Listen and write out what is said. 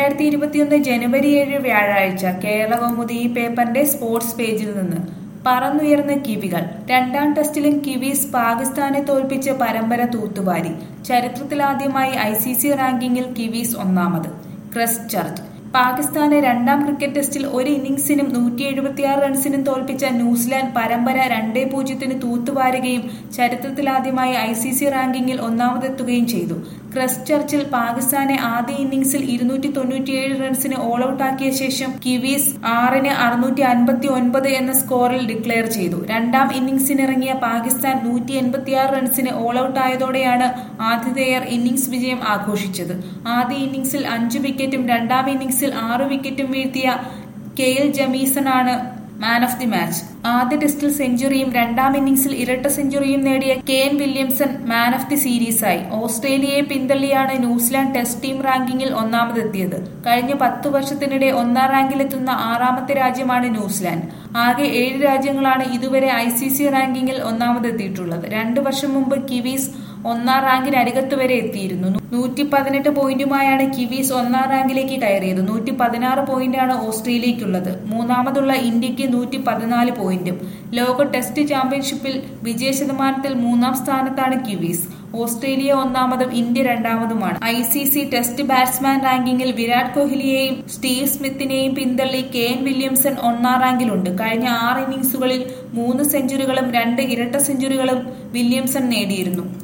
രണ്ടായിരത്തി ഇരുപത്തിയൊന്ന് ജനുവരി ഏഴ് വ്യാഴാഴ്ച കേരള കൗമുദി ഈ പേപ്പറിന്റെ സ്പോർട്സ് പേജിൽ നിന്ന് പറന്നുയർന്ന കിവികൾ രണ്ടാം ടെസ്റ്റിലും കിവീസ് പാകിസ്ഥാനെ തോൽപ്പിച്ച് പരമ്പര തൂത്തുവാരി ചരിത്രത്തിലാദ്യമായി ഐ സി സി റാങ്കിങ്ങിൽ കിവീസ് ഒന്നാമത് ക്രസ്റ്റ് ചർച്ച് പാകിസ്ഥാനെ രണ്ടാം ക്രിക്കറ്റ് ടെസ്റ്റിൽ ഒരു ഇന്നിംഗ്സിനും നൂറ്റി എഴുപത്തിയാറ് റൺസിനും തോൽപ്പിച്ച ന്യൂസിലാൻഡ് പരമ്പര രണ്ടേ പൂജ്യത്തിന് തൂത്തുവാരുകയും ചരിത്രത്തിലാദ്യമായി ഐ സി സി റാങ്കിങ്ങിൽ ഒന്നാമതെത്തുകയും ചെയ്തു ക്രസ്റ്റ് ചർച്ചിൽ പാകിസ്ഥാനെ ആദ്യ ഇന്നിംഗ്സിൽ ഇരുന്നൂറ്റി തൊണ്ണൂറ്റിയേഴ് റൺസിന് ഓൾ ഔട്ടാക്കിയ ശേഷം കിവീസ് ആറിന് അറുന്നൂറ്റി അൻപത്തി ഒൻപത് എന്ന സ്കോറിൽ ഡിക്ലെയർ ചെയ്തു രണ്ടാം ഇന്നിംഗ്സിനിറങ്ങിയ പാകിസ്ഥാൻ നൂറ്റി എൺപത്തിയാറ് റൺസിന് ഓൾ ഔട്ടായതോടെയാണ് ആതിഥേയർ ഇന്നിംഗ്സ് വിജയം ആഘോഷിച്ചത് ആദ്യ ഇന്നിംഗ്സിൽ അഞ്ച് വിക്കറ്റും രണ്ടാം ഇന്നിംഗ്സിൽ ആറ് വിക്കറ്റും വീഴ്ത്തിയ കെ എൽ ജമീസണാണ് മാൻ ഓഫ് ദി മാച്ച് ആദ്യ ടെസ്റ്റിൽ സെഞ്ചുറിയും രണ്ടാം ഇന്നിംഗ്സിൽ ഇരട്ട സെഞ്ചുറിയും നേടിയ K N Williamson man of the സീരീസായി ഓസ്ട്രേലിയയെ പിന്തള്ളിയാണ് ന്യൂസിലാൻഡ് ടെസ്റ്റ് ടീം റാങ്കിങ്ങിൽ ഒന്നാമതെത്തിയത് കഴിഞ്ഞ പത്തു വർഷത്തിനിടെ ഒന്നാം റാങ്കിലെത്തുന്ന ആറാമത്തെ രാജ്യമാണ് ന്യൂസിലാൻഡ് ആകെ ഏഴ് രാജ്യങ്ങളാണ് ഇതുവരെ ഐ സി സി റാങ്കിങ്ങിൽ ഒന്നാമതെത്തിയിട്ടുള്ളത് രണ്ടു വർഷം മുമ്പ് കിവീസ് ഒന്നാം റാങ്കിന് അരികത്ത് വരെ എത്തിയിരുന്നു നൂറ്റി പതിനെട്ട് പോയിന്റുമായാണ് കിവീസ് ഒന്നാം റാങ്കിലേക്ക് കയറിയത് നൂറ്റി പതിനാറ് പോയിന്റാണ് ഓസ്ട്രേലിയക്കുള്ളത് മൂന്നാമതുള്ള ഇന്ത്യക്ക് നൂറ്റി പതിനാല് പോയിന്റും ലോക ടെസ്റ്റ് ചാമ്പ്യൻഷിപ്പിൽ വിജയ ശതമാനത്തിൽ മൂന്നാം സ്ഥാനത്താണ് കിവീസ് ഓസ്ട്രേലിയ ഒന്നാമതും ഇന്ത്യ രണ്ടാമതുമാണ് I C C test batsman റാങ്കിങ്ങിൽ വിരാട് കോഹ്ലിയെയും സ്റ്റീവ് സ്മിത്തിനെയും പിന്തള്ളി കെ എൻ വില്യംസൺ ഒന്നാം റാങ്കിലുണ്ട് കഴിഞ്ഞ ആറ് ഇന്നിംഗ്സുകളിൽ മൂന്ന് സെഞ്ചുറികളും രണ്ട് ഇരട്ട സെഞ്ചുറികളും വില്യംസൺ നേടിയിരുന്നു